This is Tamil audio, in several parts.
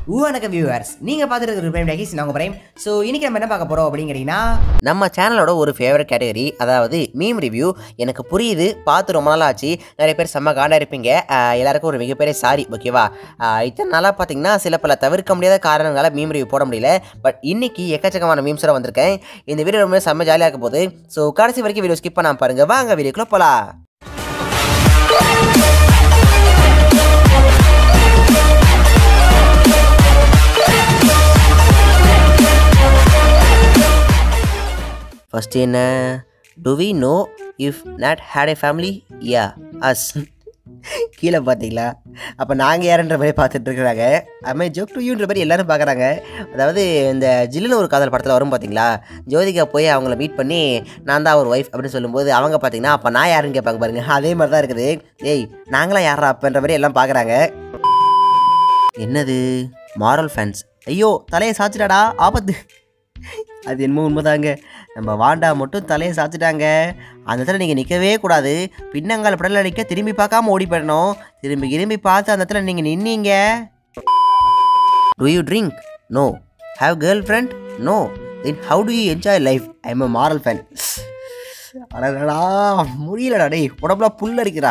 வணக்கம் வியூவர்ஸ் நீங்கள் பார்த்துட்டு இருக்கிற பிரேம் டேகிஸ் நான் உங்கள் பிரேம் ஸோ இன்னைக்கு நம்ம என்ன பார்க்க போகிறோம் அப்படிங்கிறீங்கன்னா நம்ம சேனலோட ஒரு ஃபேவரட் கேட்டகரி அதாவது மீம் ரிவ்யூ எனக்கு புரியுது பார்த்து ரொம்ப நாள் ஆச்சு நிறைய பேர் செம்ம காண்டாக இருப்பீங்க ஆஹ் எல்லாருக்கும் ஒரு மிகப்பெரிய சாரி ஓகேவா ஆஹ் இத்தனை நாளாக பார்த்தீங்கன்னா சில பல தவிர்க்க முடியாத காரணங்களால் மீம் ரிவ்யூ போட முடியல பட் இன்னைக்கு எக்கச்சக்கமான மீம்ஸோட வந்திருக்கேன் இந்த வீடியோ ரொம்ப செம்ம ஜாலியாக இருக்க போகுது ஸோ கடைசி வரைக்கும் வீடியோ ஸ்கிப் பண்ணாம பாருங்க வாங்க வீடியோக்குள்ளே போகலாம் ஃபஸ்ட்டு என்ன do we know if not hate a family ya us கீழே பார்த்தீங்களா அப்போ நாங்கள் யாருன்ற மாதிரி பார்த்துட்டு இருக்கிறாங்க அதுமாதிரி ஜோக் டு யூன்ற மாதிரி எல்லாரும் பார்க்குறாங்க அதாவது இந்த ஜில்லுன்னு ஒரு காதல் படத்தில் வரும் பார்த்தீங்களா ஜோதிகா போய் அவங்கள மீட் பண்ணி நான் தான் ஒரு ஒய்ஃப் அப்படின்னு சொல்லும்போது அவங்க பார்த்தீங்கன்னா அப்போ நான் யாருன்னு கேட்பாங்க பாருங்க அதே மாதிரி தான் இருக்குது ஏய் நாங்களாம் யாரா அப்பன்ற மாதிரி எல்லாம் பார்க்குறாங்க என்னது மாரல் ஃபேன்ஸ் ஐயோ தலையை சாச்சிட்டாடா ஆபத்து அது என்னமோ உண்மைதாங்க நம்ம வாண்டா மட்டும் தலையை சாச்சிட்டாங்க அந்த இடத்துல நீங்கள் நிற்கவே கூடாது பின்னங்கால் படல நிற்க திரும்பி பார்க்காம ஓடி போயிடணும் திரும்பி திரும்பி பார்த்து அந்த இடத்துல நீங்கள் நின்னீங்க do you drink no have girl friend no then how do you enjoy life I am a Marvel fan அடடா முடியலடா டேய் உடம்புல புல் அரிக்கிறா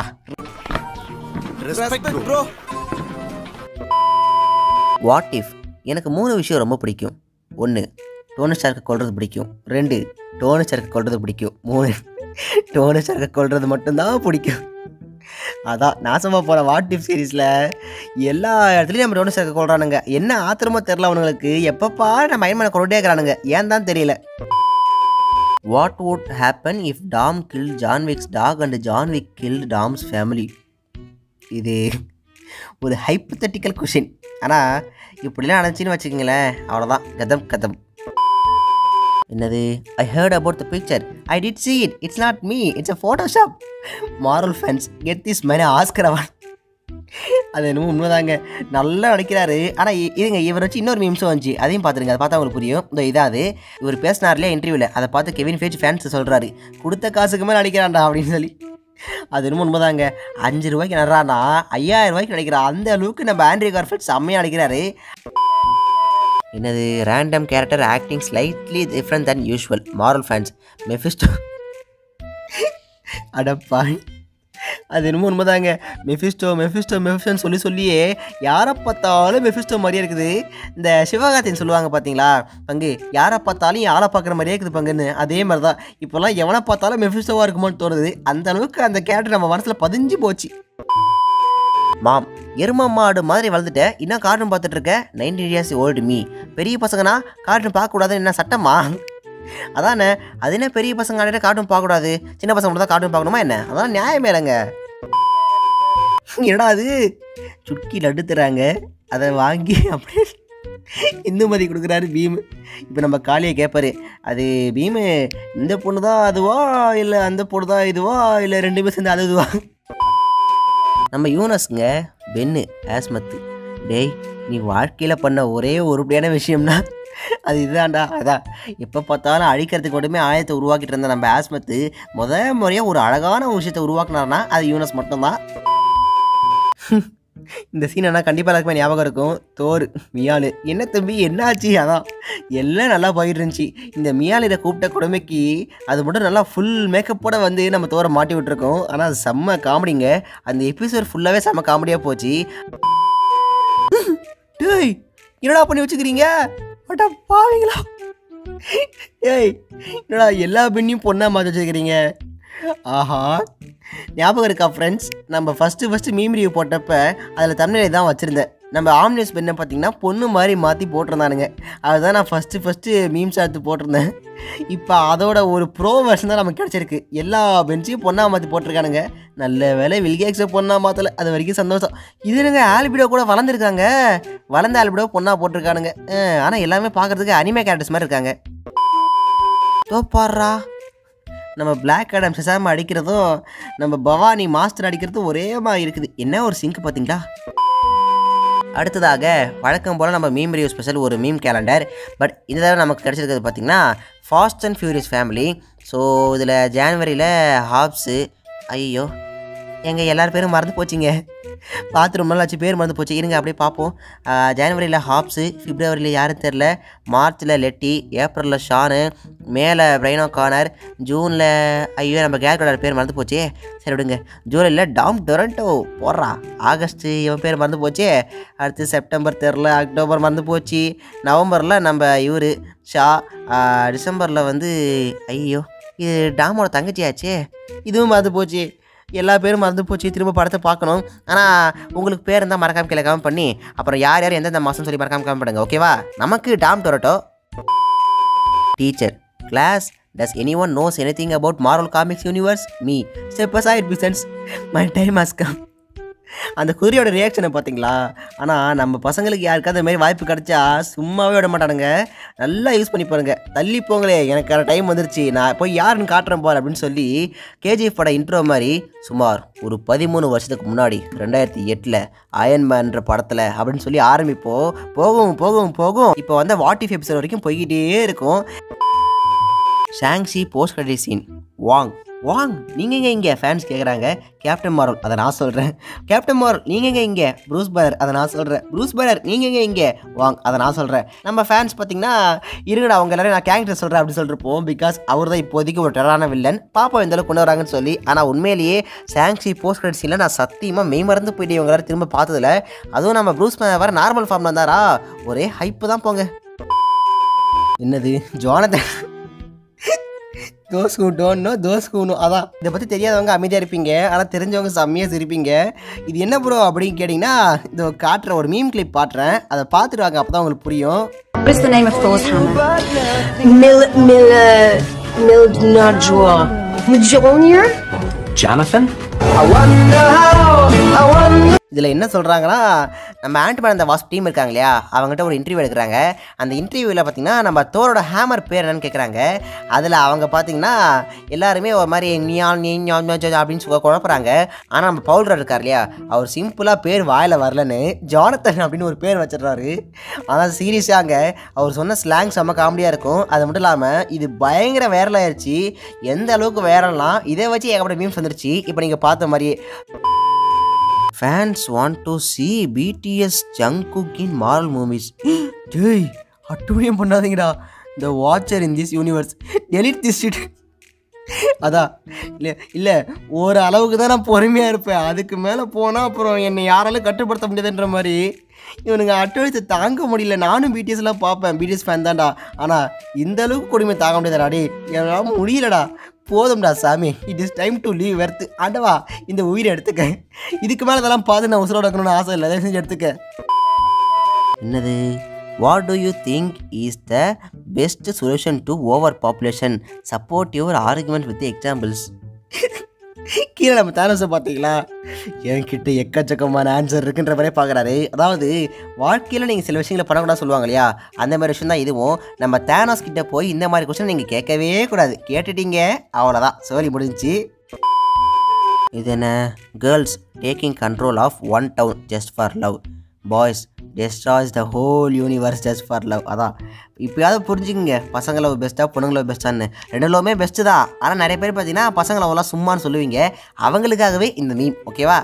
வாட் இஃப் எனக்கு மூணு விஷயம் ரொம்ப பிடிக்கும் ஒன்று டோனி ஸ்டார்க்கை கொள்வது பிடிக்கும் ரெண்டு டோனி ஸ்டார்க்கை கொள்வது பிடிக்கும் மூணு டோனி ஸ்டார்க்கை கொள்வது மட்டும்தான் பிடிக்கும் அதான் நாசமாக போகிற வாட் இஃப் சீரீஸில் எல்லா இடத்துலையும் நம்ம டோனி ஸ்டார்க்கை கொள்றானுங்க என்ன ஆத்திரமோ தெரில அவனுங்களுக்கு எப்பப்பா நம்ம அயன்மேனை கொண்டே இருக்கிறானுங்க ஏன் தான் தெரியல what would happen if Tom kill John Wick's dog and John Wick kill Tom's family இது ஒரு ஹைப்பத்தட்டிக்கல் கொஷின் ஆனால் இப்படிலாம் நடந்துச்சின்னு வச்சுக்கோங்களேன் அவ்வளோதான் கதம் கதம் என்னது I heard about the picture I did see it it's not me it's a Photoshop Marvel fans get this மேனே ஆஸ்கர் அவார்ட் அது என்னமோ உண்மைதாங்க நல்லா நடிக்கிறாரு ஆனால் இருங்க இவர் வச்சு இன்னொரு மீம்ஸும் வந்துச்சு அதையும் பார்த்துருங்க அதை பார்த்தா உங்களுக்கு புரியும் இந்த இதாது இவர் பேசினார்லையே இன்டர்வியூவில் அதை பார்த்து கெவின் ஃபேஜ் ஃபேன்ஸ் சொல்கிறாரு கொடுத்த காசுக்கு மேலே நடிக்கிறான்டா அப்படின்னு சொல்லி அது என்னமோ உண்மைதாங்க அஞ்சு ரூபாய்க்கு நடுறானா ஐயாயிரம் ரூபாய்க்கு நடிக்கிறான் அந்த அளவுக்கு நம்ம ஆண்ட்ரி கார்ஃபெட் செம்மையாக நடிக்கிறாரு என்னது random character acting slightly different than usual Marvel fans Mephisto அடப்பா அது என்னமோ உண்மைதாங்க மெஃபிஸ்டோ மெஃபிஸ்டோ மெஃபிஸ்டோன்னு சொல்லி சொல்லியே யாரை பார்த்தாலும் மெஃபிஸ்டோ மாதிரியே இருக்குது இந்த சிவகார்த்தின்னு சொல்லுவாங்க பார்த்தீங்களா பங்கு யாரை பார்த்தாலும் யாரை பார்க்குற மாதிரியே இருக்குது பங்குன்னு அதே மாதிரி தான் இப்போல்லாம் எவனை பார்த்தாலும் மெஃபிஸ்டோவாக இருக்குமோன்னு தோணுது அந்த அளவுக்கு அந்த கேரக்டர் நம்ம மனசில் பதிஞ்சு போச்சு மாம் எரும மாடு மாதிரி வளர்ந்துட்ட இன்னும் கார்ட்டூன் பார்த்துட்டு இருக்க நைன்டீன் இயர்ஸ் ஓல்டு மீ பெரிய பசங்கனா கார்ட்டூன் பார்க்கக்கூடாதுன்னு என்ன சட்டமா அதானே அது என்ன பெரிய பசங்க ஆடிட்டு கார்ட்டூன் பார்க்கக்கூடாது சின்ன பசங்க மட்டும் தான் கார்ட்டூன் பார்க்கணுமா என்ன அதான் நியாயமே இல்லைங்க என்னடா அது சுட்கி லட்டு தராங்க அதை வாங்கி அப்படியே இந்துமதி கொடுக்குறாரு பீமு இப்போ நம்ம காளியை கேட்பாரு அது பீமு இந்த பொண்ணு தான் அதுவா இல்லை அந்த பொண்ணு தான் இதுவா இல்லை ரெண்டுமே சேர்ந்து அது இதுவா நம்ம யூனஸ்ங்க பென்னு ஆஸ்மத்து டேய் நீ வாழ்க்கையில் பண்ண ஒரே உருப்படியான விஷயம்னா அது இதுதான்டா அதான் எப்போ பார்த்தாலும் அழிக்கிறதுக்கு மட்டுமே ஆயத்தை உருவாக்கிட்டு இருந்த நம்ம ஆஸ்மத்து முத முறையாக ஒரு அழகான ஒரு விஷயத்தை உருவாக்குனார்னா அது யூனஸ் மட்டும்தான் இந்த சீன் ஆனால் கண்டிப்பாக எல்லாருக்குமே ஞாபகம் இருக்கும் தோர் மியாலு என்ன தம்பி என்னாச்சு அதான் எல்லாம் நல்லா போயிட்டு இருந்துச்சு இந்த மியாலிட கூப்பிட்ட கொடுமைக்கு அது மட்டும் நல்லா ஃபுல் மேக்கப்போட வந்து நம்ம தோரை மாட்டி விட்டுருக்கோம் ஆனால் அது செம்ம காமெடிங்க அந்த எபிசோட் ஃபுல்லாகவே செம்ம காமெடியாக போச்சு டேய் என்னடா பண்ணி வச்சுக்கிறீங்க அட்டா பாவீங்களா ஏய் என்னடா எல்லா பெண்ணையும் பொண்ணாக மாற்றி வச்சுக்கிறீங்க ஆஹா ஞாபகம் இருக்கா ஃப்ரெண்ட்ஸ் நம்ம ஃபஸ்ட்டு ஃபஸ்ட்டு மீம் ரிவ்யூ போட்டப்ப அதில் தமிழை தான் வச்சுருந்தேன் நம்ம ஆம்னியஸ் பெண்ணை பார்த்தீங்கன்னா பொண்ணு மாதிரி மாற்றி போட்டிருந்தானுங்க அதுதான் நான் ஃபஸ்ட்டு ஃபஸ்ட்டு மீம்ஸ் எடுத்து போட்டிருந்தேன் இப்போ அதோட ஒரு ப்ரோ வெர்ஷன் தான் நமக்கு கிடச்சிருக்கு எல்லா பெஞ்சையும் பொண்ணாக மாற்றி போட்டிருக்கானுங்க நல்ல வேலை வில்கேக்ஸை பொண்ணாக மாற்றலை அது வரைக்கும் சந்தோஷம் இது என்னங்க ஆல்பிடோ கூட வளர்ந்துருக்காங்க வளர்ந்த ஆல்பிடோ பொண்ணாக போட்டிருக்கானுங்க ஆனால் எல்லாமே பார்க்குறதுக்கு அனிமே கேரக்டர்ஸ் மாதிரி இருக்காங்க தோப்பாடுறா நம்ம பிளாக் ஆடம் செசாம அடிக்கிறதும் நம்ம பவானி மாஸ்டர் அடிக்கிறதும் ஒரே மாதிரி இருக்குது என்ன ஒரு சிங்க் பார்த்தீங்களா அடுத்ததாக வழக்கம் போல் நம்ம மீம் ரிவ்யூ ஸ்பெஷல் ஒரு மீம் கேலண்டர் பட் இந்த தடவை நமக்கு கிடச்சிருக்கிறது பார்த்திங்கன்னா fast and furious family so இதில் ஜான்வரியில் ஹாப்ஸு ஐயோ எங்கள் எல்லார் பேரும் மறந்து போச்சுங்க பார்த்து ரொம்ப நாள் ஆச்சு பேர் மறந்து போச்சு இருங்க அப்படியே பார்ப்போம் ஜனவரியில் ஹாப்ஸு பிப்ரவரியில் யாரும் தெரில மார்ச்சில் லெட்டி ஏப்ரலில் ஷானு மேலே பிரைனோ கார்னர் ஜூனில் ஐயோ நம்ம கேரக்டரோட பேர் மறந்து போச்சே சரி விடுங்க ஜூலையில் டாம் டொரண்டோ போடுறா ஆகஸ்ட் இவன் பேர் மறந்து போச்சே அடுத்து செப்டம்பர் தெரில அக்டோபர் மறந்து போச்சு நவம்பரில் நம்ம இவர் ஷா டிசம்பரில் வந்து ஐயோ இது டாமோட தங்கச்சியாச்சே இதுவும் மறந்து போச்சு எல்லா பேரும் மறந்து போச்சு திரும்ப படத்தை பார்க்கணும் ஆனால் உங்களுக்கு பேர் இருந்தால் மறக்காம கீழே கமெண்ட் பண்ணி அப்புறம் யார் யார் எந்தெந்த மாதம் சொல்லி மறக்காம கமெண்ட் பண்ணுங்க ஓகேவா நமக்கு Tom Toretto teacher class does any one knows any thing about Marvel comics universe me step aside peasants my time has come அந்த குதிரையோட ரியாக்ஷனை பார்த்தீங்களா ஆனால் நம்ம பசங்களுக்கு யாருக்காவது இந்த மாதிரி வாய்ப்பு கிடைச்சா சும்மாவே விட மாட்டானுங்க நல்லா யூஸ் பண்ணி பாருங்க தள்ளி போங்களே எனக்கான டைம் வந்துருச்சு நான் போய் யாருன்னு காட்டுறேன் பார் அப்படின்னு சொல்லி கேஜிஎஃப் பட இன்ட்ரோ மாதிரி சுமார் ஒரு பதிமூணு வருஷத்துக்கு முன்னாடி ரெண்டாயிரத்தி எட்டில் அயன்மேன்ற படத்தில் அப்படின்னு சொல்லி ஆரம்பிப்போம் போகும் போகும் போகும் இப்போ வந்து வாட்டிஃப் எபிசோட் வரைக்கும் போய்கிட்டே இருக்கும் Shang Chi post credit scene Wong Wong நீங்கள் எங்கே இங்கே ஃபேன்ஸ் கேட்குறாங்க கேப்டன் மாரல் அதை நான் சொல்கிறேன் கேப்டன் மாரல் நீங்கள் எங்கே இங்கே ப்ரூஸ் பரர் அதை நான் சொல்கிறேன் ப்ரூஸ் பரர் நீங்கள் எங்கே இங்கே வாங் அதை நான் சொல்கிறேன் நம்ம ஃபேன்ஸ் பார்த்தீங்கன்னா இருங்கடா அவங்க எல்லாரும் நான் கேரக்டர் சொல்கிறேன் அப்படின்னு சொல்லிருப்போம் பிகாஸ் அவர் தான் இப்போதைக்கு ஒரு டெரான வில்லன் பாப்பா எந்த அளவுக்கு கொண்டு வராங்கன்னு சொல்லி ஆனால் உண்மையிலேயே ஷாங்ஷி போஸ்ட் கிரெடிட் சீனில் நான் சத்தியமாக மெய் மறந்து போயிட்டு இவங்க எல்லாரும் திரும்ப பார்த்ததில்ல அதுவும் நம்ம ப்ரூஸ் வர நார்மல் ஃபார்மில் இருந்தாரா ஒரே ஹைப்பு தான் போங்க என்னது Jonathan those who don't know those who know அதான் இதை பற்றி தெரியாதவங்க அமைதியாக இருப்பீங்க ஆனால் தெரிஞ்சவங்க செம்மையாக சிரிப்பீங்க இது என்ன ப்ரோ அப்படின்னு கேட்டிங்கன்னா இந்த காட்டுற ஒரு மீம் கிளிப் பாட்டுறேன் அதை பார்த்துட்டு வாங்க அப்போ தான் உங்களுக்கு புரியும் What is the name of Thor's hammer? Mil, mil, uh, Mildnajwa. Mjolnir? Jonathan? இதில் என்ன சொல்கிறாங்கன்னா நம்ம ஆண்ட்மேன் அந்த வாஸ்ப் டீம் இருக்காங்க இல்லையா அவங்ககிட்ட ஒரு இன்டர்வியூ எடுக்கிறாங்க அந்த இன்டர்வியூவில் பார்த்தீங்கன்னா நம்ம தோரோட ஹேமர் பேர் என்னன்னு கேட்குறாங்க அதில் அவங்க பார்த்தீங்கன்னா எல்லாருமே ஒரு மாதிரி நியால் நீ ஞா, ஞா, ஞா அப்படின்னு சொல்லி குழப்புறாங்க ஆனால் நம்ம பவுலர் இருக்கார் இல்லையா அவர் சிம்பிளாக பேர் வாயில் வரலன்னு ஜானத்தன் அப்படின்னு ஒரு பேர் வச்சிடுறாரு ஆனால் சீரியஸாங்க அவர் சொன்ன ஸ்லாங் செம்ம காமெடியாக இருக்கும் அது மட்டும் இல்லாமல் இது பயங்கர வைரல் ஆயிடுச்சு எந்த அளவுக்கு வைரல்லாம் இதை வச்சு ஏகப்பட்ட மீம்ஸ் வந்துருச்சு இப்போ நீங்கள் பார்த்த மாதிரியே fans want to see BTS Jungkook in Marvel movies டேய் அட்டுழியம் பண்ணாதீங்கடா இந்த watcher in this universe delete this shit அதான் இல்லை இல்லை ஒரு அளவுக்கு தான் நான் பொறுமையாக இருப்பேன் அதுக்கு மேலே போனால் அப்புறம் என்னை யாராலும் கட்டுப்படுத்த முடியாதுன்ற மாதிரி இவனுங்க அட்டழித்து தாங்க முடியல நானும் பிடிஎஸ்லாம் பார்ப்பேன் பிடிஎஸ் ஃபேன் தான்டா ஆனால் இந்த அளவுக்கு கொடுமை தாங்க முடியாதுடா டே என்னால் முடியலடா போதும்டா சாமி it is time to leave வெர்த்து ஆண்டவா இந்த உயிரை எடுத்துக்க இதுக்கு மேலே இதெல்லாம் பார்த்து நான் உசுரோட இருக்கணும்னு ஆசை இல்லை தயவு செஞ்சு எடுத்துக்க என்னது what do you think is the best solution to over population support your argument with examples கீழே நம்ம தேனஸை பார்த்தீங்களா என்கிட்ட எக்கச்சக்கமான ஆன்சர் இருக்குன்ற மாதிரி பார்க்குறாரு அதாவது வாழ்க்கையில் நீங்கள் சில விஷயங்களை பண்ணக்கூடாது சொல்லுவாங்க இல்லையா அந்த மாதிரி விஷயம் தான் இதுவும் நம்ம தேனாஸ் கிட்ட போய் இந்த மாதிரி கொஸ்டின் நீங்கள் கேட்கவே கூடாது கேட்டுட்டீங்க அவ்வளோதான் சோலி முடிஞ்சுச்சு இது என்ன girls taking control of one town just for love boys destroys the whole universe just for love அதான் இப்போயாவது புரிஞ்சுக்குங்க பசங்க லவ் பெஸ்ட்டாக பொண்ணுங்க லவ் பெஸ்ட்டான்னு ரெண்டு லவ்மே பெஸ்ட்டு தான் ஆனால் நிறைய பேர் பார்த்தீங்கன்னா பசங்க லவ்லாம் சும்மான்னு சொல்லுவீங்க அவங்களுக்காகவே இந்த மீம் ஓகேவா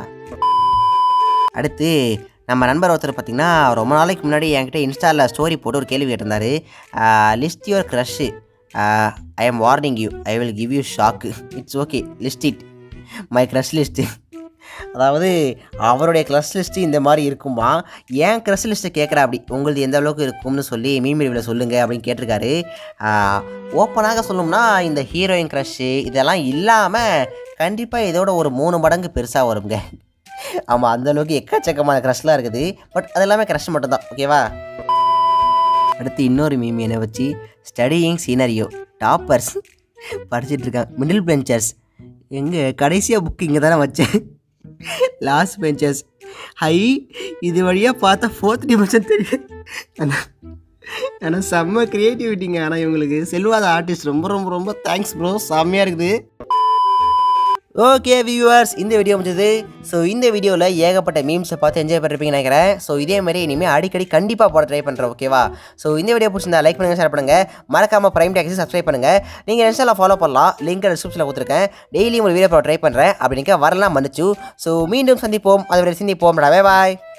அடுத்து நம்ம நண்பர் ஒருத்தர் பார்த்தீங்கன்னா ரொம்ப நாளைக்கு முன்னாடி என்கிட்ட இன்ஸ்டாவில் ஸ்டோரி போட்டு ஒரு கேள்வி கேட்டிருந்தாரு list your crush I am warning you I will give you shock it's okay list it my crush list அதாவது அவருடைய க்ரஷ் லிஸ்ட்டு இந்த மாதிரி இருக்குமா ஏன் க்ரஷ் லிஸ்ட்டை கேட்குறா அப்படி உங்களது எந்த அளவுக்கு இருக்கும்னு சொல்லி மீமிரிவில் சொல்லுங்கள் அப்படின்னு கேட்டிருக்காரு ஓப்பனாக சொல்லணும்னா இந்த ஹீரோயின் க்ரஷ்ஷு இதெல்லாம் இல்லாமல் கண்டிப்பாக இதோட ஒரு மூணு மடங்கு பெருசாக வருங்க ஆமாம் அந்தளவுக்கு எக்கச்சக்கமான க்ரஷ்லாம் இருக்குது பட் அது எல்லாமே க்ரஷ் மட்டும்தான் ஓகேவா அடுத்து இன்னொரு மீம் என்னை வச்சு ஸ்டடியிங் சீனரியோ டாப்பர்ஸ் படிச்சுட்டு இருக்காங்க மிடில் பெஞ்சர்ஸ் எங்கே கடைசியாக புக்கு இங்கே தானே வச்சேன் லாஸ்ட் பெஞ்சர்ஸ் ஹை இது வழியாக பார்த்தா ஃபோர்த் டிமென்ஷன் தெரியும் ஆனால் ஆனால் செம்ம க்ரியேட்டிவிட்டிங்க ஆனால் இவங்களுக்கு செல்வாத ஆர்டிஸ்ட் ரொம்ப ரொம்ப ரொம்ப தேங்க்ஸ் ப்ரோ செம்மையாக இருக்குது ஓகே வியூவர்ஸ் இந்த வீடியோ முடிஞ்சது ஸோ இந்த வீடியோவில் ஏகப்பட்ட மீம்ஸை பார்த்து என்ஜாய் பண்ணிருப்பீங்கன்னு நினைக்கிறேன் ஸோ இதே மாதிரி இனிமேல் அடிக்கடி கண்டிப்பாக போட ட்ரை பண்ணுறேன் ஓகேவா ஸோ இந்த வீடியோ பிடிச்சிருந்தா லைக் பண்ணுங்கள் ஷேர் பண்ணுங்கள் மறக்காமல் ப்ரைம் டேக்ஸி சப்ஸ்கிரைப் பண்ணுங்கள் நீங்கள் இன்ஸ்டாவில் ஃபாலோ பண்ணலாம் லிங்க் டிஸ்கிரிப்ஷனில் கொடுத்துருக்கேன் டெய்லி ஒரு வீடியோ போட ட்ரை பண்ணுறேன் அப்படிங்க வரலாம் மன்னிச்சு ஸோ மீண்டும் சந்திப்போம் அதுவரை சந்திப்போம் பாய்